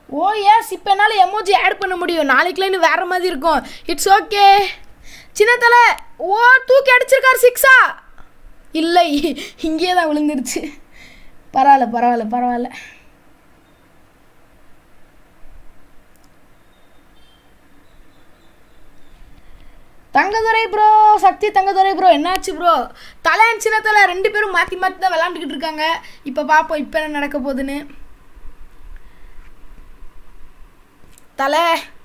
ஓ S இப்போ என்னால் emoji add பண்ண முடியும் நாளைக்குலாம் இன்னும் வேறு மாதிரி இருக்கும் இட்ஸ் ஓகே சின்ன தலை ஓ தூக்கி அடிச்சிருக்காரு சிக்ஸா இல்லை இங்கேயே தான் விழுந்துருச்சு பரவாயில்ல பரவாயில்ல பரவாயில்ல தங்கதுரை ப்ரோ சக்தி தங்கதுரை ப்ரோ என்னாச்சு ப்ரோ தலை and சின்ன தலை ரெண்டு பேரும் மாற்றி மாற்றி தான் விளாண்டுக்கிட்டு இருக்காங்க இப்போ பார்ப்போம் இப்போ என்ன நடக்க போகுதுன்னு தலை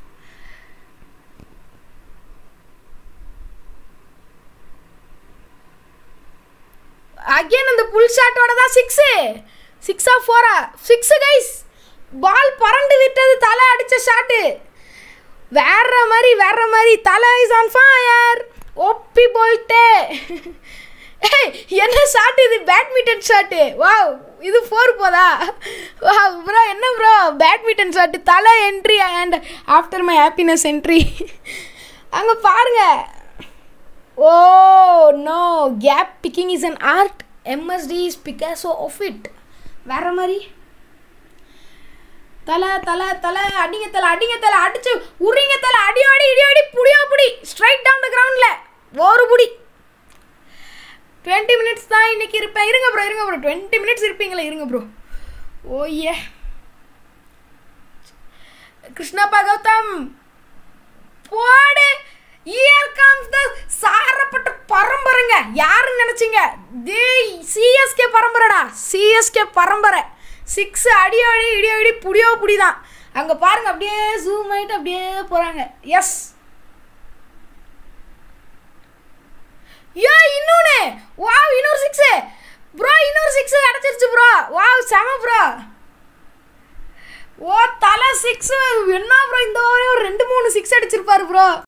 அகைன் அந்த புல் ஷாட்டோட தான் சிக்ஸு சிக்ஸா ஃபோரா சிக்ஸு கைஸ் பால் பறந்து விட்டது தலை அடித்த ஷாட்டு வேற மாதிரி வேற மாதிரி தலை இஸ் ஆன் ஃபயர் ஒப்பி போல்ட்டே ஏய் என்ன ஷாட் இது பேட்மிண்டன் ஷாட்டு வாவ் இது ஃபோர் போதா வா ப்ரோ என்ன ப்ரோ பேட்மிண்டன் ஷாட்டு தலை entry and after my happiness entry அங்கே பாருங்க oh no gap picking is an art MSD is Picasso of it வேற மாதிரி தலை தலை தலை அடிங்க தலை அடிங்க தலை அடிச்சு உரிங்க தலை அடி அடி இடி அடி புடியோ புடி ஸ்ட்ரைட் டவுன் த கிரவுண்டில் ஒரு புடி டுவெண்ட்டி மினிட்ஸ் தான் இன்னைக்கு இருப்பேன் இருங்க ப்ரோ இருங்க ப்ரோ டுவெண்ட்டி மினிட்ஸ் இருப்பீங்களே இருங்க ப்ரோ ஓ ஏ கிருஷ்ணப்பா கௌதம் போடு இயர் கம்ஸ் த சாரப்பட்ட பரம்பரைங்க யாருன்னு நினச்சிங்க தே சிஎஸ்கே பரம்பரைடா சிஎஸ்கே பரம்பரை சிக்ஸ் அடி அடி இடி அடி புடியோ புடி தான் அங்கே பாருங்க அப்படியே ஜூம் ஆகிட்டு அப்படியே போகிறாங்க எஸ் ஏ இன்னொன்று வாவ் இன்னொரு சிக்ஸு ப்ரோ இன்னொரு சிக்ஸு கிடச்சிருச்சு ப்ரோ வாவ் செம ப்ரோ ஓ தலை சிக்ஸு என்ன ப்ரோ இந்த ஓவரே ஒரு ரெண்டு மூணு சிக்ஸ் அடிச்சிருப்பாரு ப்ரோ